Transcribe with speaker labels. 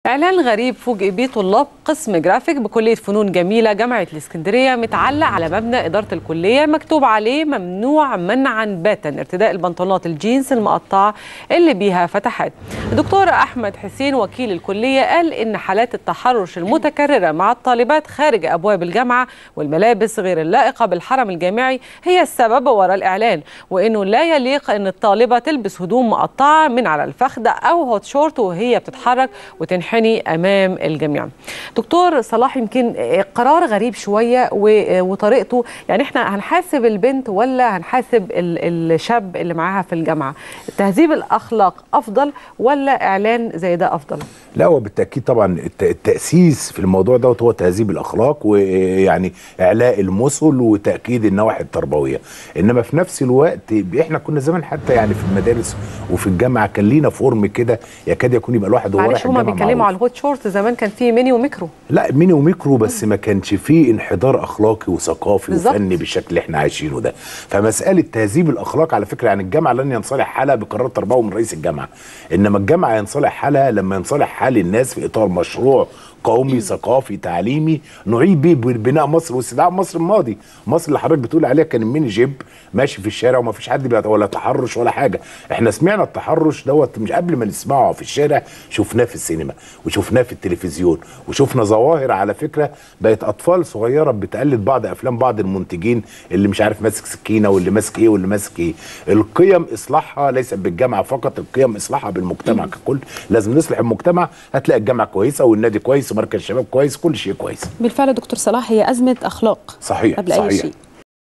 Speaker 1: إعلان غريب فوجئ بيه طلاب قسم جرافيك بكلية فنون جميلة جامعة الإسكندرية متعلق على مبنى إدارة الكلية مكتوب عليه ممنوع منعا باتا ارتداء البنطلونات الجينز المقطعة اللي بيها فتحات. الدكتور أحمد حسين وكيل الكلية قال إن حالات التحرش المتكررة مع الطالبات خارج أبواب الجامعة والملابس غير اللائقة بالحرم الجامعي هي السبب وراء الإعلان وإنه لا يليق إن الطالبة تلبس هدوم مقطعة من على الفخذ أو هوت شورت وهي بتتحرك وتنحني امام الجميع. دكتور صلاح يمكن قرار غريب شويه وطريقته يعني احنا هنحاسب البنت ولا هنحاسب الشاب اللي معاها في الجامعه؟ تهذيب الاخلاق افضل ولا اعلان زي ده افضل؟
Speaker 2: لا هو بالتاكيد طبعا التاسيس في الموضوع دوت هو تهذيب الاخلاق ويعني اعلاء المثل وتاكيد النواحي التربويه انما في نفس الوقت احنا كنا زمان حتى يعني في المدارس وفي الجامعه كان لينا فورم كده يكاد يكون يبقى الواحد وهو
Speaker 1: معلش هما بيتكلموا على الهوت شورت زمان كان فيه ميني وميكرو
Speaker 2: لا ميني وميكرو بس ما كانش فيه انحدار اخلاقي وثقافي
Speaker 1: بالظبط.
Speaker 2: وفني بالشكل اللي احنا عايشينه ده فمساله تهذيب الاخلاق على فكره يعني الجامعه لن ينصلح حالها بقرار تربوي من رئيس الجامعه انما الجامعه ينصلح حالها لما ينصلح حال الناس في اطار مشروع قومي ثقافي تعليمي نعيد بيه بناء مصر واستدعاء مصر الماضي مصر اللي حضرتك بتقول عليها كان الميني جيب ماشي في الشارع وما فيش حد بيت ولا تحرش ولا حاجه احنا سمعنا التحرش دوت مش قبل ما نسمعه في الشارع شفناه في السينما وشفناه في التلفزيون وشفنا ظواهر على فكره بقت اطفال صغيره بتقلد بعض افلام بعض المنتجين اللي مش عارف ماسك سكينه واللي ماسك ايه واللي ماسك ايه القيم اصلاحها ليست بالجامعه فقط القيم اصلاحها بالمجتمع ككل لازم نصلح المجتمع هتلاقي الجامعه كويسه والنادي كويس ومركز الشباب كويس كل شيء كويس
Speaker 3: بالفعل دكتور صلاح هي أزمة أخلاق
Speaker 2: صحيح
Speaker 3: قبل
Speaker 2: صحيح
Speaker 3: أي شيء